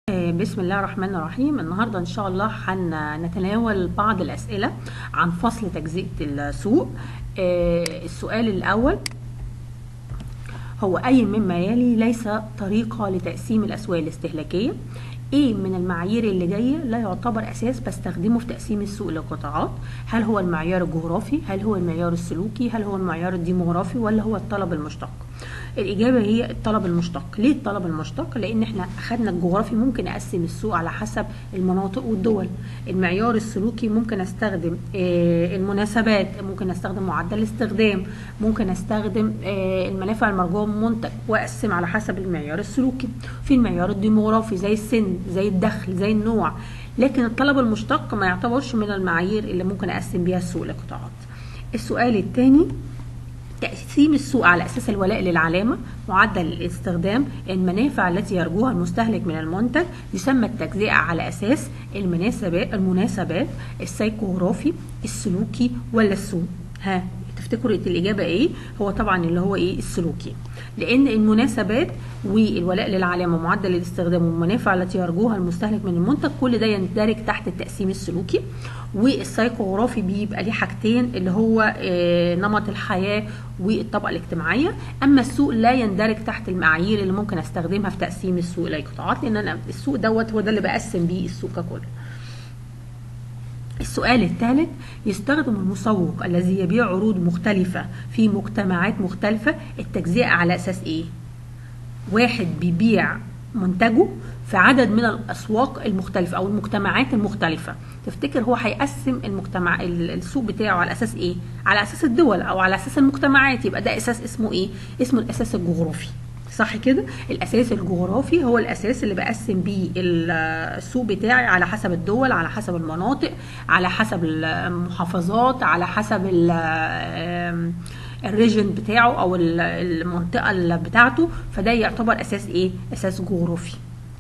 بسم الله الرحمن الرحيم النهاردة إن شاء الله هنتناول بعض الأسئلة عن فصل تجزئة السوق آه، السؤال الأول هو أي مما يلي ليس طريقة لتقسيم الأسواق الاستهلاكية ايه من المعايير اللي جايه لا يعتبر اساس بستخدمه في تقسيم السوق لقطاعات هل هو المعيار الجغرافي هل هو المعيار السلوكي هل هو المعيار الديموغرافي ولا هو الطلب المشتق الاجابه هي الطلب المشتق ليه الطلب المشتق لان احنا اخدنا الجغرافي ممكن اقسم السوق على حسب المناطق والدول المعيار السلوكي ممكن استخدم آه، المناسبات ممكن استخدم معدل الاستخدام ممكن استخدم آه، المنافع المرجوه من منتج واقسم على حسب المعيار السلوكي في المعيار الديموغرافي زي السن زي الدخل زي النوع لكن الطلب المشتق ما يعتبرش من المعايير اللي ممكن اقسم بيها السوق لقطاعات السؤال الثاني تقسيم السوق على اساس الولاء للعلامه معدل الاستخدام المنافع التي يرجوها المستهلك من المنتج يسمى التجزئه على اساس المناسبات المناسبات السيكوغرافي السلوكي ولا السوق ها تفتكروا الاجابه ايه هو طبعا اللي هو ايه السلوكي لان المناسبات والولاء للعلامه معدل الاستخدام والمنافع التي يرجوها المستهلك من المنتج كل ده يندرج تحت التقسيم السلوكي والسايكوغرافي بيبقى ليه حاجتين اللي هو آه، نمط الحياه والطبقه الاجتماعيه اما السوق لا يندرج تحت المعايير اللي ممكن استخدمها في تقسيم السوق لقطاعات لان انا السوق دوت هو ده اللي بقسم بيه السوق ككل السؤال الثالث يستخدم المسوق الذي يبيع عروض مختلفة في مجتمعات مختلفة التجزئة على أساس إيه؟ واحد بيبيع منتجه في عدد من الأسواق المختلفة أو المجتمعات المختلفة تفتكر هو هيقسم المجتمع ال- السوق بتاعه على أساس إيه؟ على أساس الدول أو على أساس المجتمعات يبقى ده أساس اسمه إيه؟ اسمه الأساس الجغرافي صح كده الاساس الجغرافي هو الاساس اللي بقسم بيه ال- السوق بتاعي على حسب الدول على حسب المناطق على حسب المحافظات على حسب ال- آم، الريجن بتاعه او ال- المنطقه اللي بتاعته فده يعتبر اساس ايه اساس جغرافي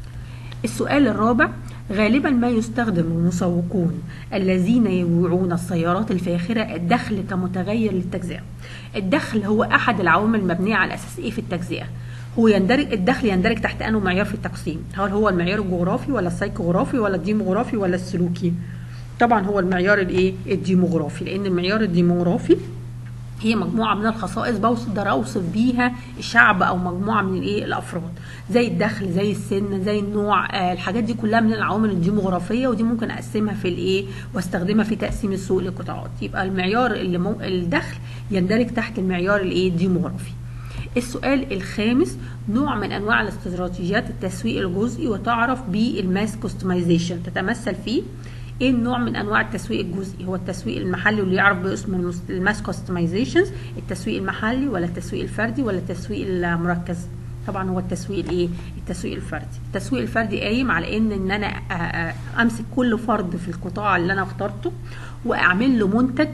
السؤال الرابع غالبا ما يستخدم المسوقون الذين يبيعون السيارات الفاخرة الدخل كمتغير للتجزئة الدخل هو أحد العوامل المبنية على أساس إيه في التجزئة هو يندرج الدخل يندرج تحت أنه معيار في التقسيم هل هو المعيار الجغرافي ولا السيكوغرافي ولا الديموغرافي ولا السلوكي طبعا هو المعيار الايه الديموغرافي لان المعيار الديموغرافي هي مجموعة من الخصائص بقدر أوصف بيها الشعب أو مجموعة من الإيه الأفراد زي الدخل زي السن زي النوع آه الحاجات دي كلها من العوامل الديموغرافية ودي ممكن أقسمها في الإيه واستخدمها في تقسيم السوق لقطاعات يبقى المعيار اللي مو الدخل يندرج تحت المعيار الإيه الديموغرافي السؤال الخامس نوع من انواع الاستراتيجيات التسويق الجزئي وتعرف بالماس كوستمايزيشن تتمثل في ايه النوع من انواع التسويق الجزئي هو التسويق المحلي واللي يعرف باسم المس- الماس كوستمايزيشنز التسويق المحلي ولا التسويق الفردي ولا التسويق المركز طبعا هو التسويق الايه التسويق الفردي التسويق الفردي قايم على ان ان انا آه، آه، امسك كل فرد في القطاع اللي انا اخترته واعمل له منتج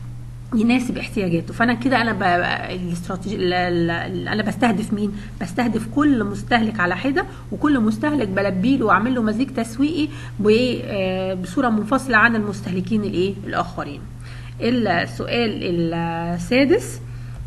يناسب احتياجاته فانا كده انا ب... الاستراتيجي ال- ال- ال- انا بستهدف مين بستهدف كل مستهلك على حده وكل مستهلك بلبي له واعمل له مزيج تسويقي ب- آه، بصوره منفصله عن المستهلكين الايه الاخرين السؤال السادس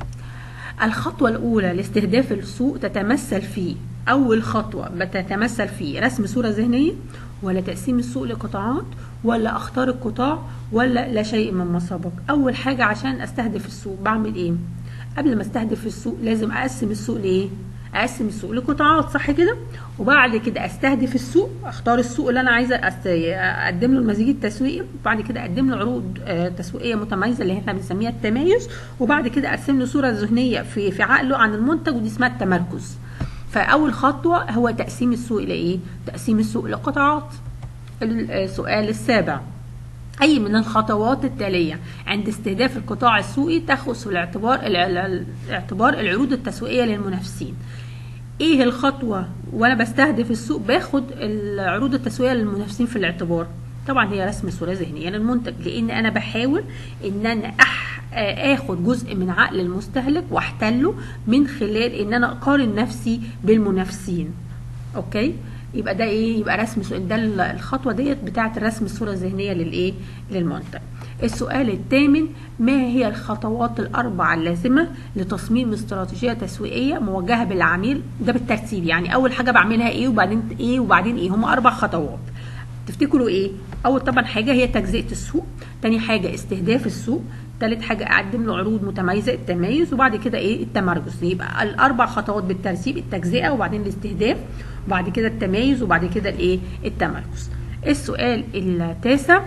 الخطوة الأولى لاستهداف السوق تتمثل في أول خطوة بتتمثل في رسم صورة ذهنية ولا تقسيم السوق لقطاعات ولا أختار القطاع ولا لا شيء مما سبق أول حاجة عشان أستهدف السوق بعمل إيه قبل ما استهدف السوق لازم أقسم السوق لإيه اقسم السوق لقطاعات صح كده وبعد كده استهدف السوق اختار السوق اللي انا عايزه أست... اقدم له المزيج التسويقي وبعد كده اقدم له عروض آه، تسويقيه متميزه اللي احنا بنسميها التميز وبعد كده ارسم له صوره ذهنيه في في عقله عن المنتج ودي اسمها التمركز فاول خطوه هو تقسيم السوق لايه تقسيم السوق لقطاعات السؤال السابع أي من الخطوات التالية عند استهداف القطاع السوقي تأخذ في الاعتبار الع- الاعتبار العروض التسويقية للمنافسين ايه الخطوة وانا بستهدف السوق باخد العروض التسويقية للمنافسين في الاعتبار طبعا هي رسم صورة ذهنية للمنتج لان انا بحاول ان انا أح اخد جزء من عقل المستهلك واحتله من خلال ان انا اقارن نفسي بالمنافسين اوكي يبقى ده ايه يبقى رسم سو- ده ال- الخطوه ديت بتاعه الرسم الصوره الذهنيه للايه للمنتج السؤال الثامن ما هي الخطوات الاربع اللازمه لتصميم استراتيجيه تسويقيه موجهه بالعميل ده بالترتيب يعني اول حاجه بعملها ايه وبعدين ايه وبعدين ايه هم اربع خطوات تفتكروا ايه اول طبعا حاجه هي تجزئه السوق تاني حاجه استهداف السوق تالت حاجه اقدم له عروض متميزه التميز وبعد كده ايه التمركز يبقى الاربع خطوات بالترتيب التجزئه وبعدين الاستهداف وبعد كده التميز وبعد كده الايه التمركز السؤال التاسع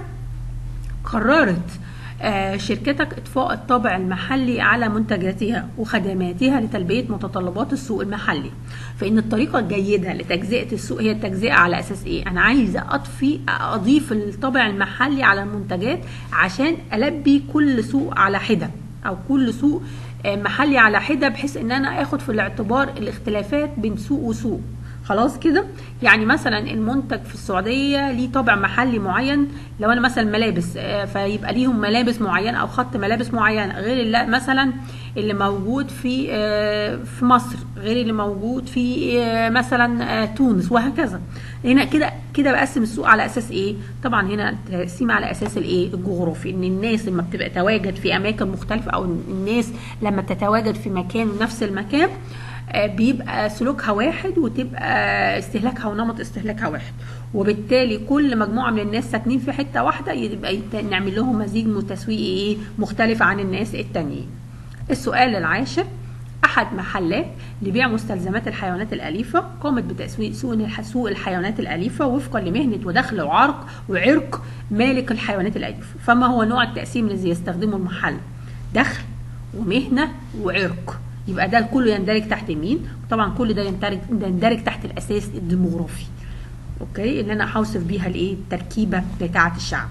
قررت آه، شركتك اطفاء الطابع المحلي على منتجاتها وخدماتها لتلبيه متطلبات السوق المحلي فان الطريقه الجيده لتجزئه السوق هي التجزئه على اساس ايه انا عايزه اطفي اضيف الطابع المحلي على المنتجات عشان البي كل سوق على حده او كل سوق آه، محلي على حده بحيث ان انا اخد في الاعتبار الاختلافات بين سوق وسوق خلاص كده يعني مثلا المنتج في السعوديه ليه طابع محلي معين لو انا مثلا ملابس آه، فيبقى ليهم ملابس معينه او خط ملابس معين غير اللي مثلا اللي موجود في آه، في مصر غير اللي موجود في آه، مثلا آه، تونس وهكذا هنا كده كده بقسم السوق على اساس ايه طبعا هنا التقسيم على اساس الايه الجغرافي ان الناس لما بتبقى تواجد في اماكن مختلفه او الناس لما تتواجد في مكان نفس المكان آه، بيبقى سلوكها واحد وتبقى استهلاكها ونمط استهلاكها واحد وبالتالي كل مجموعه من الناس ساكنين في حته واحده يبقى يت- نعمل لهم مزيج تسويقي ايه مختلف عن الناس التانيين السؤال العاشر احد محلات لبيع مستلزمات الحيوانات الاليفه قامت بتسويق سوق الح- سوق الحيوانات الاليفه وفقا لمهنه ودخل وعرق وعرق مالك الحيوانات الاليفه فما هو نوع التقسيم الذي يستخدمه المحل دخل ومهنه وعرق يبقى ده كله يندرج تحت مين طبعا كل ده يندرج ده يندرج تحت الاساس الديموغرافي اوكي اللي انا هوصف بيها الايه التركيبه بتاعه الشعب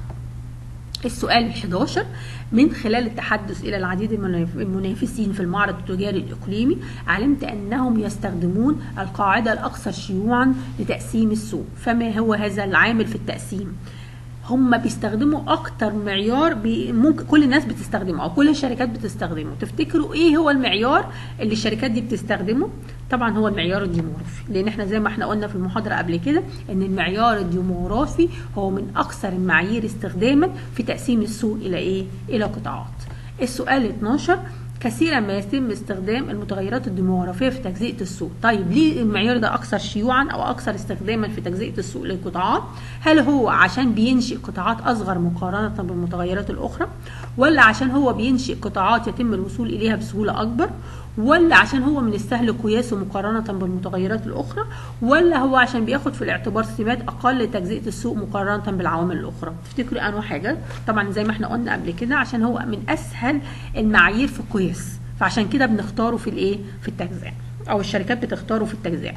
السؤال ال 11 من خلال التحدث إلى العديد من المنافسين في المعرض التجاري الإقليمي علمت أنهم يستخدمون القاعدة الأكثر شيوعا لتقسيم السوق فما هو هذا العامل في التقسيم هم بيستخدموا اكتر معيار بي ممكن كل الناس بتستخدمه او كل الشركات بتستخدمه تفتكروا ايه هو المعيار اللي الشركات دي بتستخدمه طبعا هو المعيار الديموغرافي لان احنا زي ما احنا قلنا في المحاضره قبل كده ان المعيار الديموغرافي هو من اكثر المعايير استخداما في تقسيم السوق الى ايه الى قطاعات السؤال 12 كثيرا ما يتم استخدام المتغيرات الديموغرافيه في تجزئه السوق طيب ليه المعيار ده اكثر شيوعا او اكثر استخداما في تجزئه السوق للقطاعات هل هو عشان بينشئ قطاعات اصغر مقارنه بالمتغيرات الاخرى ولا عشان هو بينشئ قطاعات يتم الوصول اليها بسهوله اكبر ولا عشان هو من السهل قياسه مقارنة بالمتغيرات الأخرى ولا هو عشان بياخد في الاعتبار سمات أقل لتجزئة السوق مقارنة بالعوامل الأخرى تفتكروا أنه حاجة طبعا زي ما احنا قلنا قبل كده عشان هو من أسهل المعايير في القياس فعشان كده بنختاره في الإيه في التجزئة أو الشركات بتختاره في التجزئة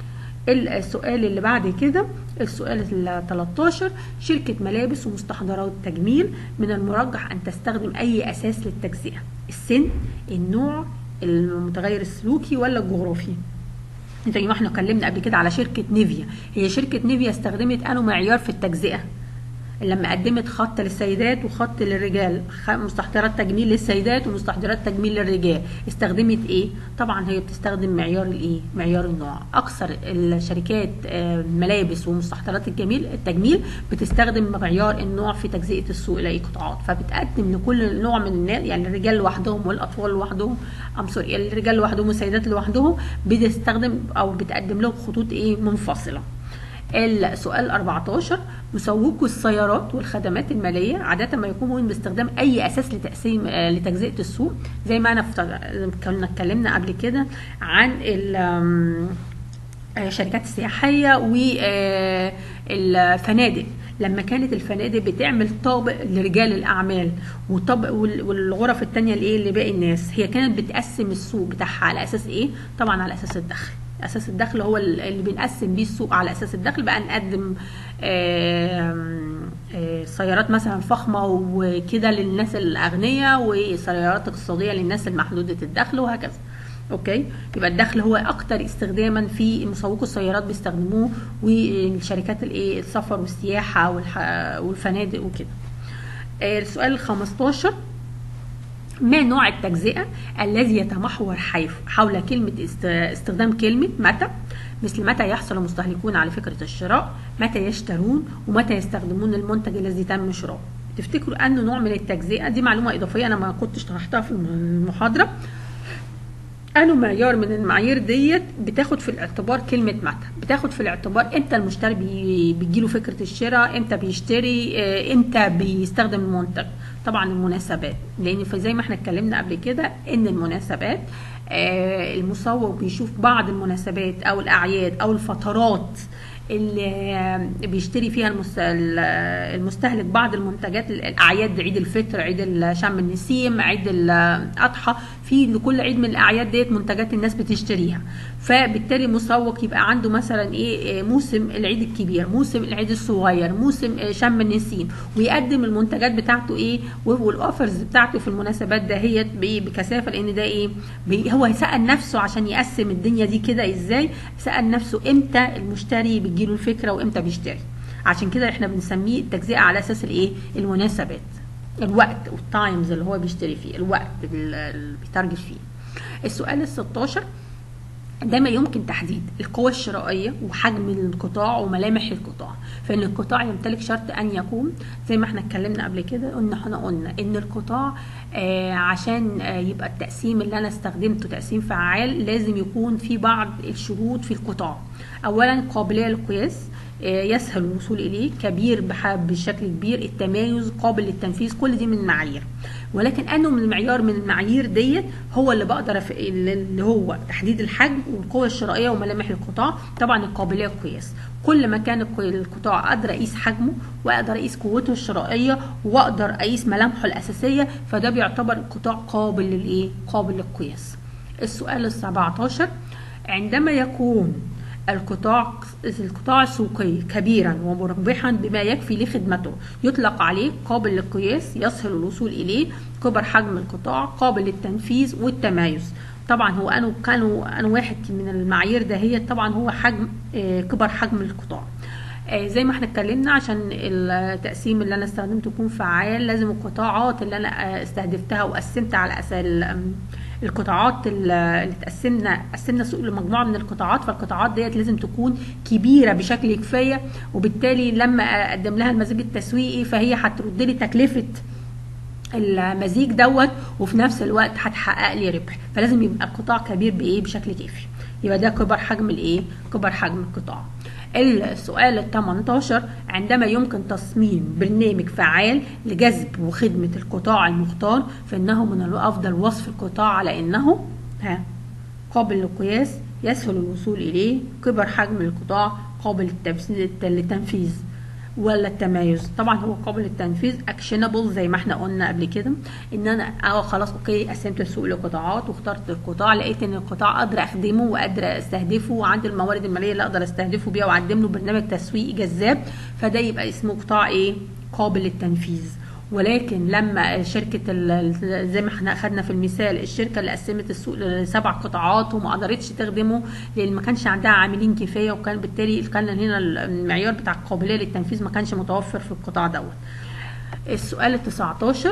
السؤال اللي بعد كده السؤال ال 13 شركة ملابس ومستحضرات تجميل من المرجح أن تستخدم أي أساس للتجزئة السن النوع المتغير السلوكي ولا الجغرافي زي ما احنا اتكلمنا قبل كده على شركة نيفيا هي شركة نيفيا استخدمت انه معيار في التجزئة لما قدمت خط للسيدات وخط للرجال مستحضرات تجميل للسيدات ومستحضرات تجميل للرجال استخدمت ايه طبعا هي بتستخدم معيار الايه معيار النوع اكثر الشركات الملابس ومستحضرات الجميل التجميل بتستخدم معيار النوع في تجزئه السوق لاي قطاعات فبتقدم لكل نوع من الناس يعني الرجال لوحدهم والاطفال لوحدهم ام سوري الرجال لوحدهم والسيدات لوحدهم بتستخدم او بتقدم لهم خطوط ايه منفصله السؤال 14 مسوقو السيارات والخدمات الماليه عاده ما يقومون باستخدام اي اساس لتقسيم لتجزئه السوق زي ما انا كنا اتكلمنا قبل كده عن الشركات السياحيه والفنادق لما كانت الفنادق بتعمل طابق لرجال الاعمال وطابق والغرف الثانيه لايه لباقي الناس هي كانت بتقسم السوق بتاعها على اساس ايه طبعا على اساس الدخل اساس الدخل هو اللي بنقسم بيه السوق على اساس الدخل بقى نقدم سيارات مثلا فخمه وكده للناس الاغنياء وسيارات اقتصاديه للناس المحدوده الدخل وهكذا اوكي يبقى الدخل هو اكتر استخداما في مسوقو السيارات بيستخدموه والشركات الايه السفر والسياحه والفنادق وكده السؤال ال 15 ما نوع التجزئة الذي يتمحور حول كلمة استخدام كلمة متى مثل متى يحصل المستهلكون على فكرة الشراء متى يشترون ومتى يستخدمون المنتج الذي تم شراؤه تفتكروا أنه نوع من التجزئة دي معلومة إضافية أنا ما كنتش طرحتها في المحاضرة أنه معيار من المعايير ديت بتاخد في الاعتبار كلمة متى بتاخد في الاعتبار امتى المشتري بي- بيجيله فكرة الشراء امتى بيشتري آه، امتى بيستخدم المنتج طبعا المناسبات لان في زي ما احنا اتكلمنا قبل كده ان المناسبات آه، المسوق بيشوف بعض المناسبات او الاعياد او الفترات اللي بيشتري فيها المس- المستهلك بعض المنتجات الاعياد عيد الفطر عيد شم النسيم عيد الاضحى في لكل عيد من الاعياد ديت منتجات الناس بتشتريها فبالتالي المسوق يبقى عنده مثلا ايه موسم العيد الكبير موسم العيد الصغير موسم شم النسيم ويقدم المنتجات بتاعته ايه والاوفرز بتاعته في المناسبات دهيت بايه بكثافه لان ده ايه بي- هو سال نفسه عشان يقسم الدنيا دي كده ازاي سال نفسه امتى المشتري بتجيله الفكره وامتى بيشتري عشان كده احنا بنسميه التجزئه على اساس الايه المناسبات الوقت والتايمز اللي هو بيشتري فيه الوقت اللي بيتارجت فيه السؤال ال 16 ده ما يمكن تحديد القوة الشرائية وحجم القطاع وملامح القطاع فإن القطاع يمتلك شرط أن يكون زي ما احنا اتكلمنا قبل كده ان احنا قلنا إن القطاع آه عشان آه يبقى التقسيم اللي أنا استخدمته تقسيم فعال لازم يكون في بعض الشروط في القطاع أولا قابلية للقياس آه، يسهل الوصول اليه كبير بح- بشكل كبير التمايز قابل للتنفيذ كل دي من المعايير ولكن انه من المعيار من المعايير ديت هو اللي بقدر أف... اللي هو تحديد الحجم والقوه الشرائيه وملامح القطاع طبعا القابليه للقياس كل ما كان الق- القطاع اقدر اقيس حجمه واقدر اقيس قوته الشرائيه واقدر اقيس ملامحه الاساسيه فده بيعتبر القطاع قابل للايه قابل للقياس السؤال ال 17 عندما يكون القطاع القطاع السوقي كبيرا ومربحا بما يكفي لخدمته يطلق عليه قابل للقياس يسهل الوصول اليه كبر حجم القطاع قابل للتنفيذ والتمايز طبعا هو انا كانوا انا واحد من المعايير ده هي طبعا هو حجم آه، كبر حجم القطاع آه، زي ما احنا اتكلمنا عشان التقسيم اللي انا استخدمته يكون فعال لازم القطاعات اللي انا آه، استهدفتها وقسمت على اساس ال- القطاعات ال- اللي تقسمنا قسمنا سوق لمجموعه من القطاعات فالقطاعات ديت لازم تكون كبيره بشكل كفايه وبالتالي لما اقدم لها المزيج التسويقي فهي هترد لي تكلفه المزيج دوت وفي نفس الوقت هتحقق لي ربح فلازم يبقى القطاع كبير بايه بشكل كافي يبقى ده كبر حجم الايه كبر حجم القطاع السؤال ال 18 عندما يمكن تصميم برنامج فعال لجذب وخدمة القطاع المختار فإنه من الأفضل وصف القطاع على إنه ها قابل للقياس يسهل الوصول إليه كبر حجم القطاع قابل للتنفيذ- للتنفيذ ولا التمايز طبعا هو قابل للتنفيذ اكشنبل زي ما احنا قلنا قبل كده ان انا اه خلاص اوكي قسمت السوق لقطاعات واخترت القطاع لقيت ان القطاع قادر اخدمه وقادر استهدفه وعندي الموارد الماليه اللي اقدر استهدفه بيها واقدم له برنامج تسويقي جذاب فده يبقى اسمه قطاع ايه قابل للتنفيذ ولكن لما شركه ال- ال- زي ما احنا اخدنا في المثال الشركه اللي قسمت السوق لسبع قطاعات وما قدرتش تخدمه لان ما كانش عندها عاملين كفايه وكان بالتالي كان هنا المعيار بتاع القابليه للتنفيذ ما كانش متوفر في القطاع دوت السؤال ال 19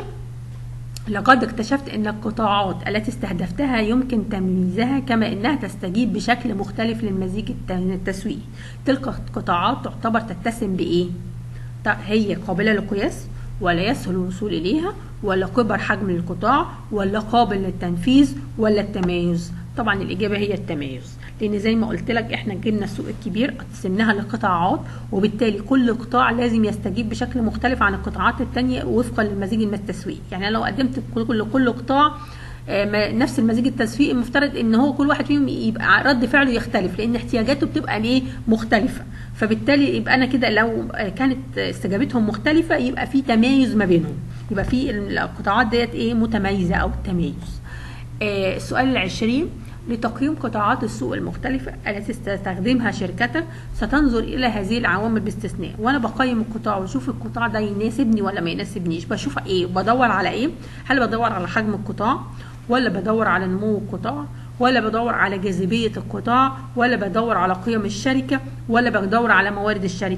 لقد اكتشفت ان القطاعات التي استهدفتها يمكن تمييزها كما انها تستجيب بشكل مختلف للمزيج الت- التسويقي تلك القطاعات تعتبر تتسم بايه ط- هي قابله للقياس ولا يسهل الوصول اليها ولا كبر حجم القطاع ولا قابل للتنفيذ ولا التمايز طبعا الاجابه هي التمايز لان زي ما قلت لك احنا جبنا السوق الكبير قسمناها لقطاعات وبالتالي كل قطاع لازم يستجيب بشكل مختلف عن القطاعات التانية وفقا للمزيج التسويقي يعني أنا لو قدمت كل كل قطاع آه، ما- نفس المزيج التسويقي المفترض ان هو كل واحد فيهم يبقى رد فعله يختلف لان احتياجاته بتبقى ليه مختلفه فبالتالي يبقى انا كده لو آه، كانت استجابتهم مختلفه يبقى في تمايز ما بينهم يبقى في القطاعات ديت ايه متميزه او التميز آه، السؤال العشرين لتقييم قطاعات السوق المختلفة التي تستخدمها شركتك ستنظر إلى هذه العوامل باستثناء وأنا بقيم القطاع وأشوف القطاع ده يناسبني ولا ما يناسبنيش بشوف إيه بدور على إيه هل بدور على حجم القطاع ولا بدور على نمو القطاع ولا بدور على جاذبية القطاع ولا بدور على قيم الشركة ولا بدور على موارد الشركة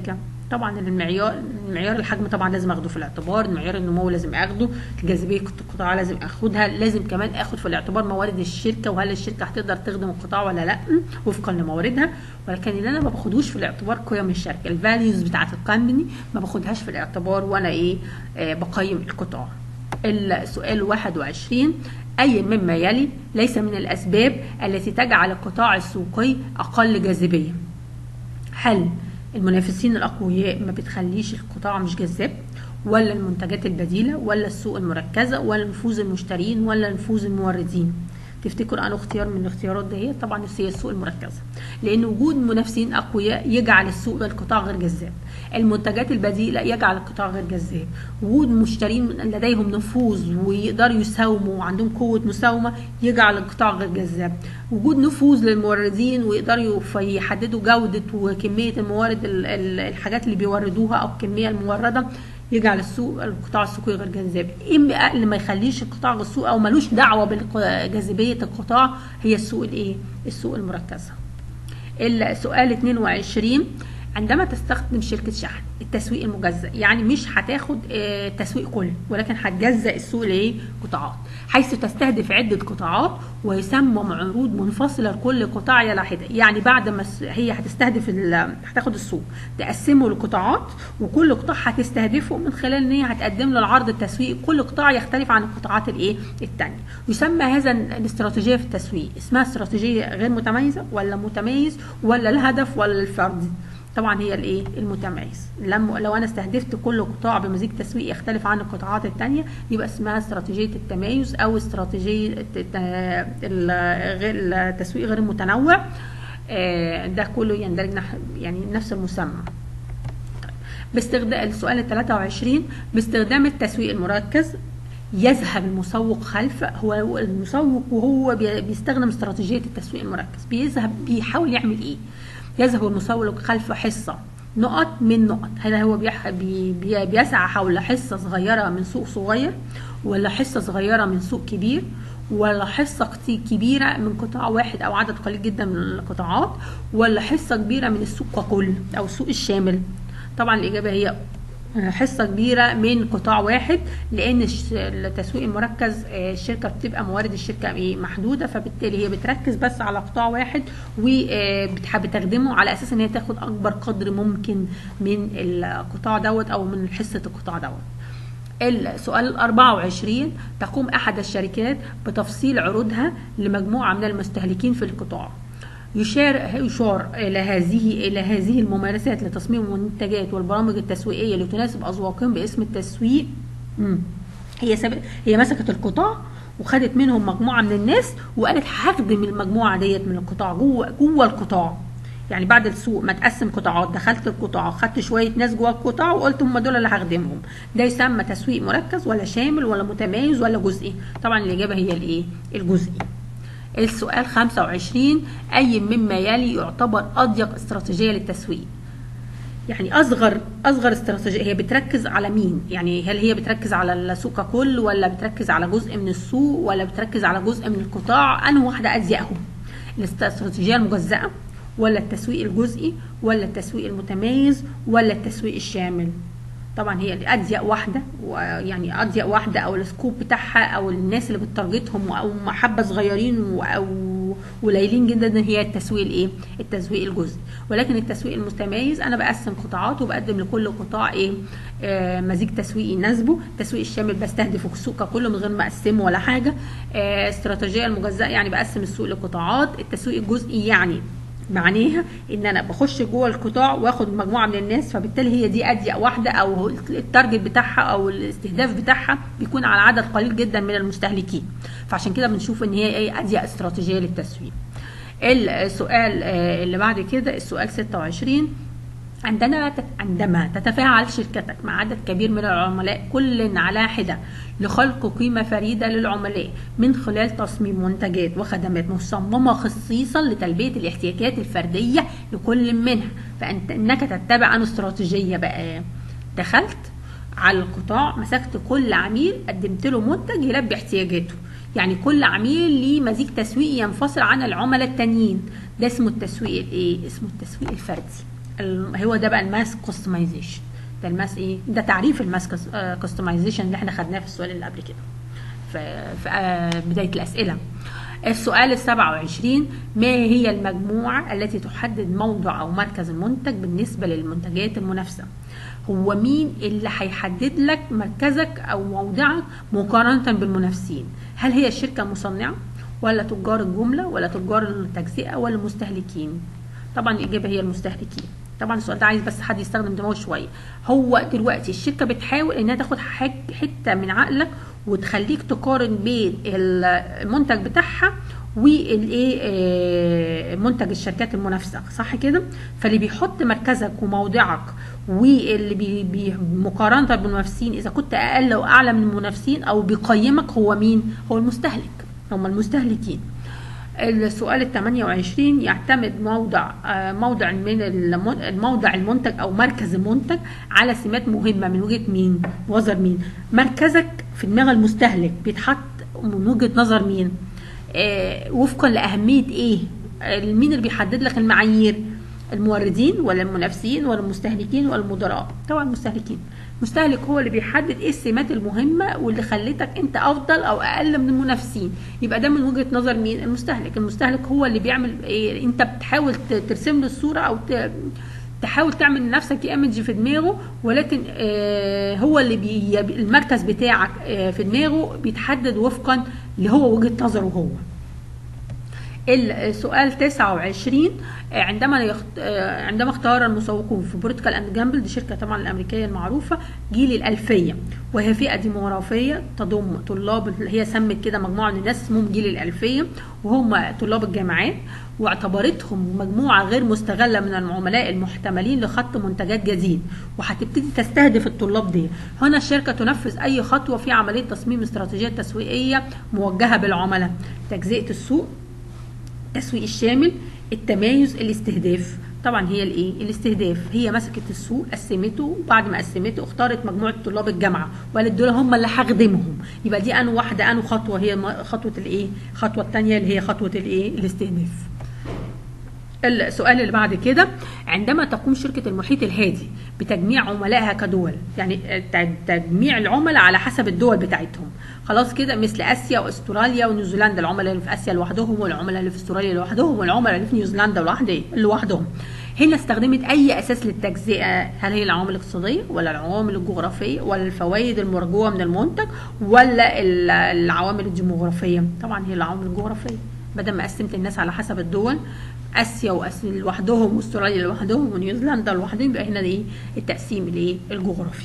طبعا المعيار المعيار الحجم طبعا لازم اخده في الاعتبار المعيار النمو لازم اخده الجاذبيه القطاع لازم اخدها لازم كمان اخد في الاعتبار موارد الشركه وهل الشركه هتقدر تخدم القطاع ولا لا وفقا لمواردها ولكن اللي انا ما باخدوش في الاعتبار قيم الشركه الفاليوز بتاعه الكومباني ما باخدهاش في الاعتبار وانا ايه آه بقيم القطاع السؤال 21 أي مما يلي ليس من الأسباب التي تجعل القطاع السوقي أقل جاذبية هل المنافسين الأقوياء ما بتخليش القطاع مش جذاب ولا المنتجات البديلة ولا السوق المركزة ولا نفوذ المشترين ولا نفوذ الموردين تفتكروا انه اختيار من الاختيارات دي طبعا هي السوق المركزه لان وجود منافسين اقوياء يجعل السوق القطاع غير جذاب المنتجات البديله يجعل القطاع غير جذاب وجود مشترين لديهم نفوذ ويقدروا يساوموا وعندهم قوه مساومه يجعل القطاع غير جذاب وجود نفوذ للموردين ويقدروا يحددوا جوده وكميه الموارد الحاجات اللي بيوردوها او الكميه المورده يجعل السوق القطاع السوقي غير جذاب ايه اللي ما يخليش القطاع السوق او ملوش دعوه بجاذبيه القطاع هي السوق الايه السوق المركزه السؤال 22 عندما تستخدم شركه شحن التسويق المجزأ يعني مش هتاخد تسويق كلي ولكن هتجزأ السوق لايه قطاعات حيث تستهدف عدة قطاعات ويسمم عروض منفصلة لكل قطاع على حدة يعني بعد ما هي هتستهدف هتاخد السوق تقسمه لقطاعات وكل قطاع هتستهدفه من خلال ان هي هتقدم له العرض التسويقي كل قطاع يختلف عن القطاعات الايه الثانيه يسمى هذا الاستراتيجيه في التسويق اسمها استراتيجيه غير متميزه ولا متميز ولا الهدف ولا الفردي طبعا هي الايه المتميز لما لو انا استهدفت كل قطاع بمزيج تسويقي يختلف عن القطاعات الثانيه يبقى اسمها استراتيجيه التميز او استراتيجيه التسويق غير المتنوع ده كله يندرج يعني نفس المسمى باستخدام السؤال ال 23 باستخدام التسويق المركز يذهب المسوق خلف هو المسوق وهو بيستخدم استراتيجيه التسويق المركز بيذهب بيحاول يعمل ايه يذهب المسوق خلف حصة نقط من نقط هل هو بيح... بي... بي... بيسعى حول حصة صغيرة من سوق صغير ولا حصة صغيرة من سوق كبير ولا حصة كبيرة من قطاع واحد أو عدد قليل جدا من القطاعات ولا حصة كبيرة من السوق ككل أو السوق الشامل طبعا الإجابة هي حصه كبيره من قطاع واحد لان التسويق المركز الشركه بتبقى موارد الشركه ايه محدوده فبالتالي هي بتركز بس على قطاع واحد وبتحب تخدمه على اساس ان هي تاخد اكبر قدر ممكن من القطاع دوت او من حصه القطاع دوت السؤال 24 تقوم احد الشركات بتفصيل عروضها لمجموعه من المستهلكين في القطاع يشار يشار الى هذه الى هذه الممارسات لتصميم المنتجات والبرامج التسويقيه اللي تناسب اذواقهم باسم التسويق مم. هي سب... هي مسكت القطاع وخدت منهم مجموعه من الناس وقالت هخدم المجموعه ديت من القطاع جوه جوه القطاع يعني بعد السوق ما تقسم قطاعات دخلت القطاع خدت شويه ناس جوه القطاع وقلت هم دول اللي هخدمهم ده يسمى تسويق مركز ولا شامل ولا متميز ولا جزئي طبعا الاجابه هي الايه الجزئي السؤال 25 أي مما يلي يعتبر أضيق استراتيجية للتسويق يعني أصغر أصغر استراتيجية هي بتركز على مين يعني هل هي بتركز على السوق ككل ولا بتركز على جزء من السوق ولا بتركز على جزء من القطاع أنه واحدة أضيقهم الاستراتيجية المجزأة ولا التسويق الجزئي ولا التسويق المتميز ولا التسويق الشامل طبعا هي اضيق واحده يعني اضيق واحده او السكوب بتاعها او الناس اللي بتارجتهم او حبه صغيرين او قليلين جدا هي التسويق الايه التسويق الجزئي ولكن التسويق المتميز انا بقسم قطاعات وبقدم لكل قطاع ايه آه مزيج تسويقي يناسبه التسويق الشامل بستهدف السوق كله من غير ما اقسمه ولا حاجه آه استراتيجيه المجزأه يعني بقسم السوق لقطاعات التسويق الجزئي يعني معناها ان انا بخش جوه القطاع واخد مجموعه من الناس فبالتالي هي دي اضيق واحده او التارجت بتاعها او الاستهداف بتاعها بيكون على عدد قليل جدا من المستهلكين فعشان كده بنشوف ان هي ايه اضيق استراتيجيه للتسويق السؤال اللي بعد كده السؤال 26 عندنا عندما تتفاعل شركتك مع عدد كبير من العملاء كل على حده لخلق قيمة فريدة للعملاء من خلال تصميم منتجات وخدمات مصممة خصيصا لتلبية الاحتياجات الفردية لكل منها فأنت إنك تتبع عن استراتيجية بقى دخلت على القطاع مسكت كل عميل قدمت له منتج يلبي احتياجاته يعني كل عميل ليه مزيج تسويقي ينفصل عن العملاء التانيين ده اسمه التسويق الايه اسمه التسويق الفردي ال- هو ده بقى الماس كاستمايزيشن ده الماس ايه ده تعريف الماس كاستمايزيشن اللي احنا خدناه في السؤال اللي قبل كده في, في آه، بدايه الاسئله السؤال ال 27 ما هي المجموعة التي تحدد موضع أو مركز المنتج بالنسبة للمنتجات المنافسة؟ هو مين اللي هيحدد لك مركزك أو موضعك مقارنة بالمنافسين؟ هل هي الشركة المصنعة ولا تجار الجملة ولا تجار التجزئة ولا المستهلكين؟ طبعا الإجابة هي المستهلكين طبعا السؤال ده عايز بس حد يستخدم دماغه شويه هو دلوقتي الشركه بتحاول انها تاخد حاج- حته من عقلك وتخليك تقارن بين المنتج بتاعها والايه آه، منتج الشركات المنافسه صح كده فاللي بيحط مركزك وموضعك واللي بي بي مقارنه بالمنافسين اذا كنت اقل او اعلى من المنافسين او بيقيمك هو مين هو المستهلك هم المستهلكين السؤال ال 28 يعتمد موضع آه، موضع من المن- الموضع المنتج او مركز المنتج على سمات مهمه من وجهه مين؟ نظر مين؟ مركزك في دماغ المستهلك بيتحط من وجهه نظر مين؟ آه، وفقا لاهميه ايه؟ آه، مين اللي بيحدد لك المعايير؟ الموردين ولا المنافسين ولا المستهلكين ولا المدراء؟ طبعا المستهلكين. المستهلك هو اللي بيحدد ايه السمات المهمه واللي خلتك انت افضل او اقل من المنافسين يبقى ده من وجهه نظر مين المستهلك المستهلك هو اللي بيعمل إيه انت بتحاول ت- ترسم له الصوره او ت- تحاول تعمل لنفسك ايمج في دماغه ولكن آه هو اللي بي المركز بتاعك آه في دماغه بيتحدد وفقا اللي هو وجهه نظره هو السؤال 29 عندما يخت... عندما اختار المسوقون في بورتكال اند جامبل دي شركه طبعا الامريكيه المعروفه جيل الالفيه وهي فئه ديموغرافيه تضم طلاب هي سمت كده مجموعه من الناس اسمهم جيل الالفيه وهم طلاب الجامعات واعتبرتهم مجموعه غير مستغله من العملاء المحتملين لخط منتجات جديد وهتبتدي تستهدف الطلاب دي هنا الشركه تنفذ اي خطوه في عمليه تصميم استراتيجيات تسويقيه موجهه بالعملاء تجزئه السوق التسويق الشامل التمايز الاستهداف طبعا هي الايه الاستهداف هي مسكت السوق قسمته وبعد ما قسمته اختارت مجموعه طلاب الجامعه وقالت دول هم اللي هخدمهم يبقى دي انو واحده انو خطوه هي م- خطوه الايه الخطوه الثانيه اللي هي خطوه الايه الاستهداف السؤال اللي بعد كده عندما تقوم شركة المحيط الهادي بتجميع عملائها كدول يعني ت- تجميع العملاء على حسب الدول بتاعتهم خلاص كده مثل اسيا واستراليا ونيوزيلندا العملاء اللي في اسيا لوحدهم والعملاء اللي في استراليا لوحدهم والعملاء اللي في نيوزيلندا لوحده- لوحدهم هنا استخدمت اي اساس للتجزئه هل هي العوامل الاقتصاديه ولا العوامل الجغرافيه ولا الفوائد المرجوه من المنتج ولا ال- العوامل الديموغرافيه طبعا هي العوامل الجغرافيه بدل ما قسمت الناس على حسب الدول اسيا واسيا لوحدهم واستراليا لوحدهم ونيوزيلندا لوحدهم يبقى هنا ايه التقسيم الايه الجغرافي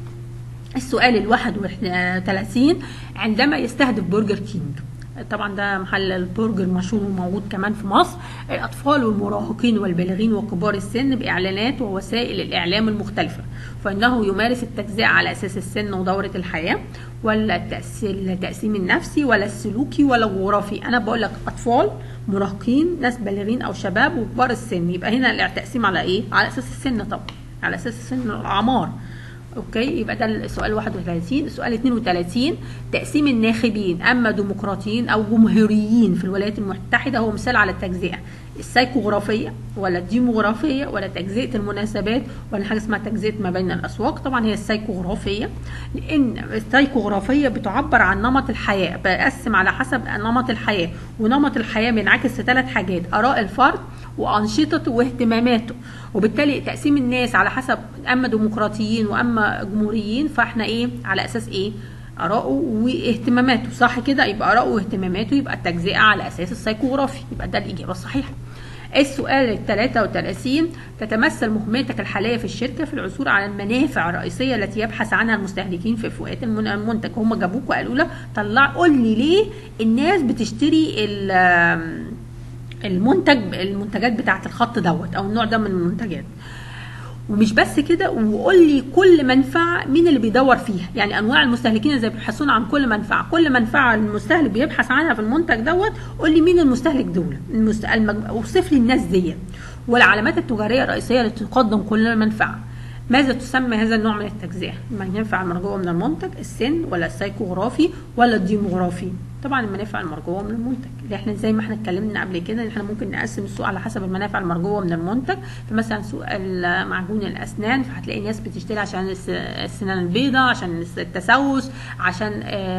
السؤال الواحد وثلاثين عندما يستهدف برجر كينج طبعا ده محل البرجر مشهور وموجود كمان في مصر الاطفال والمراهقين والبالغين وكبار السن باعلانات ووسائل الاعلام المختلفه فانه يمارس التجزئه على اساس السن ودوره الحياه ولا التأس- التقسيم النفسي ولا السلوكي ولا الجغرافي انا بقول لك اطفال مراهقين ناس بالغين او شباب وكبار السن يبقى هنا التقسيم على ايه على اساس السن طبعا على اساس السن الاعمار اوكي يبقى ده السؤال 31 السؤال 32 تقسيم الناخبين اما ديمقراطيين او جمهوريين في الولايات المتحده هو مثال على التجزئه السايكوغرافيه ولا الديموغرافيه ولا تجزئه المناسبات ولا حاجه اسمها تجزئه ما بين الاسواق طبعا هي السايكوغرافيه لان السايكوغرافيه بتعبر عن نمط الحياه بقسم على حسب نمط الحياه ونمط الحياه بينعكس في ثلاث حاجات اراء الفرد وانشطته واهتماماته وبالتالي تقسيم الناس على حسب اما ديمقراطيين واما جمهوريين فاحنا ايه على اساس ايه اراءه واهتماماته صح كده يبقى اراءه واهتماماته يبقى التجزئه على اساس السايكوغرافي يبقى ده الاجابه الصحيحه السؤال ال 33 تتمثل مهمتك الحاليه في الشركه في العثور على المنافع الرئيسيه التي يبحث عنها المستهلكين في فئات المن- المنتج هم جابوك وقالوا لك طلع قول لي ليه الناس بتشتري ال- المنتج المنتجات بتاعه الخط دوت او النوع ده من المنتجات ومش بس كده وقول لي كل منفعه مين اللي بيدور فيها يعني انواع المستهلكين اللي بيبحثون عن كل منفعه كل منفعه المستهلك بيبحث عنها في المنتج دوت قول لي مين المستهلك دول المست... المج... اوصف لي الناس دي والعلامات التجاريه الرئيسيه التي تقدم كل منفعه ماذا تسمى هذا النوع من التجزئه المنافع المرجوه من المنتج السن ولا السيكوغرافي ولا الديموغرافي طبعا المنافع المرجوه من المنتج اللي احنا زي ما احنا اتكلمنا قبل كده ان احنا ممكن نقسم السوق على حسب المنافع المرجوه من المنتج فمثلا سوق معجون الاسنان فهتلاقي ناس بتشتري عشان السنان البيضاء عشان التسوس عشان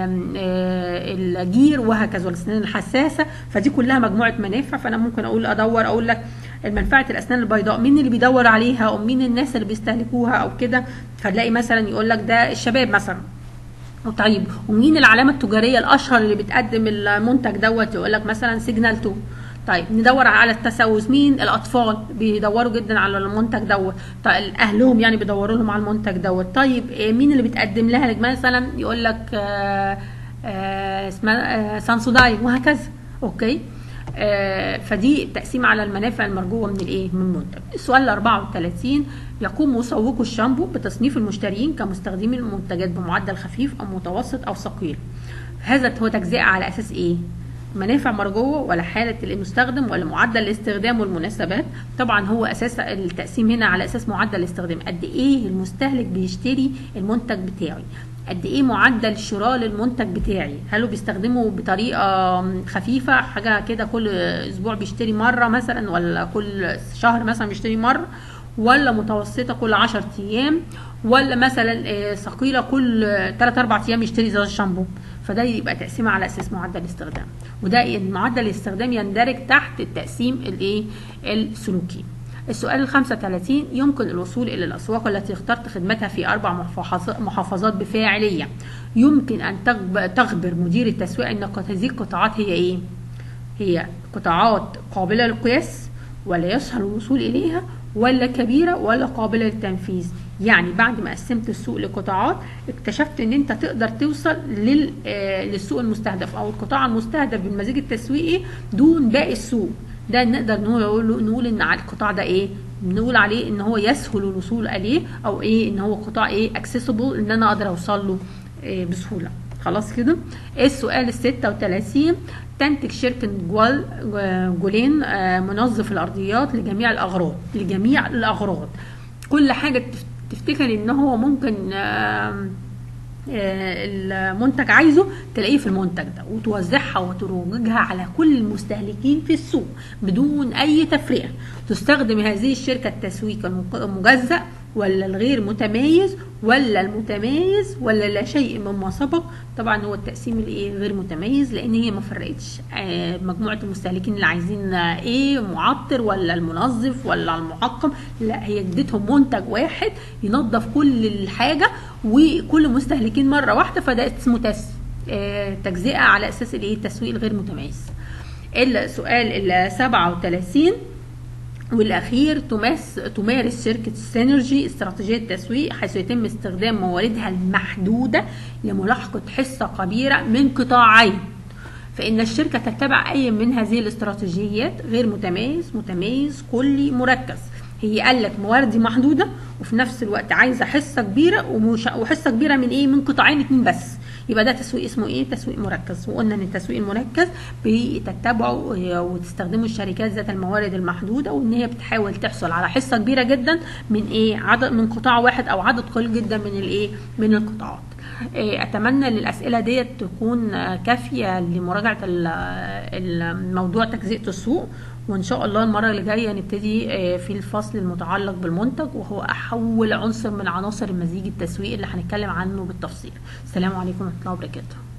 الجير وهكذا والسنان الحساسه فدي كلها مجموعه منافع فانا ممكن اقول ادور اقول لك منفعه الاسنان البيضاء مين اللي بيدور عليها او مين الناس اللي بيستهلكوها او كده فتلاقي مثلا يقول لك ده الشباب مثلا طيب ومين العلامه التجاريه الاشهر اللي بتقدم المنتج دوت يقول لك مثلا سيجنال 2 طيب ندور على التسوس مين الاطفال بيدوروا جدا على المنتج دوت طيب اهلهم يعني بيدوروا لهم على المنتج دوت طيب مين اللي بتقدم لها مثلا يقول لك آآ آآ اسمها سانسوداين وهكذا اوكي آه فدي تقسيم على المنافع المرجوه من الايه من المنتج السؤال 34 يقوم مسوقو الشامبو بتصنيف المشترين كمستخدمي المنتجات بمعدل خفيف او متوسط او ثقيل هذا هو تجزئه على اساس ايه منافع مرجوه ولا حاله المستخدم ولا معدل الاستخدام والمناسبات طبعا هو اساس التقسيم هنا على اساس معدل الاستخدام قد ايه المستهلك بيشتري المنتج بتاعي قد ايه معدل شراء للمنتج بتاعي هل هو بيستخدمه بطريقه خفيفه حاجه كده كل اسبوع بيشتري مره مثلا ولا كل شهر مثلا بيشتري مره ولا متوسطه كل 10 ايام ولا مثلا ثقيله كل 3 4 ايام يشتري زي الشامبو فده يبقى تقسيمه على اساس معدل الاستخدام وده معدل الاستخدام يندرج تحت التقسيم الايه السلوكي السؤال ال 35 يمكن الوصول إلى الأسواق التي اخترت خدمتها في أربع محافظات بفاعلية يمكن أن تخبر مدير التسويق أن هذه القطاعات هي إيه؟ هي قطاعات قابلة للقياس ولا يسهل الوصول إليها ولا كبيرة ولا قابلة للتنفيذ يعني بعد ما قسمت السوق لقطاعات اكتشفت ان انت تقدر توصل لل للسوق المستهدف او القطاع المستهدف بالمزيج التسويقي دون باقي السوق ده نقدر نقول نقول ان على القطاع ده ايه نقول عليه ان هو يسهل الوصول اليه او ايه ان هو قطاع ايه اكسسبل ان انا اقدر اوصل له إيه بسهوله خلاص كده السؤال ال 36 تنتج شركة جوال جولين منظف الأرضيات لجميع الأغراض لجميع الأغراض كل حاجة تفتكر إن هو ممكن المنتج عايزه تلاقيه في المنتج ده وتوزعها وتروجها على كل المستهلكين في السوق بدون اي تفرقه تستخدم هذه الشركه التسويق المجزأ ولا الغير متميز ولا المتميز ولا لا شيء مما سبق طبعا هو التقسيم الايه غير متميز لان هي ما فرقتش مجموعه المستهلكين اللي عايزين ايه معطر ولا المنظف ولا المعقم لا هي اديتهم منتج واحد ينظف كل الحاجه وكل مستهلكين مره واحده فده اسمه تس تجزئه على اساس الايه التسويق الغير متميز السؤال ال 37 والاخير تمس تمارس شركه سينرجي استراتيجيه تسويق حيث يتم استخدام مواردها المحدوده لملاحقه حصه كبيره من قطاعين فإن الشركة تتبع أي من هذه الاستراتيجيات غير متميز متميز كلي مركز هي قال لك مواردي محدودة وفي نفس الوقت عايزة حصة كبيرة وحصة كبيرة من إيه من قطاعين اتنين بس يبقى ده تسويق اسمه ايه تسويق مركز وقلنا ان التسويق المركز بتتبعه وتستخدمه الشركات ذات الموارد المحدوده وان هي بتحاول تحصل على حصه كبيره جدا من ايه عدد من قطاع واحد او عدد قليل جدا من الايه من القطاعات اتمنى ان الاسئله ديت تكون كافيه لمراجعه الموضوع تجزئه السوق وان شاء الله المره اللي جايه نبتدي في الفصل المتعلق بالمنتج وهو احول عنصر من عناصر المزيج التسويقي اللي هنتكلم عنه بالتفصيل السلام عليكم ورحمه الله وبركاته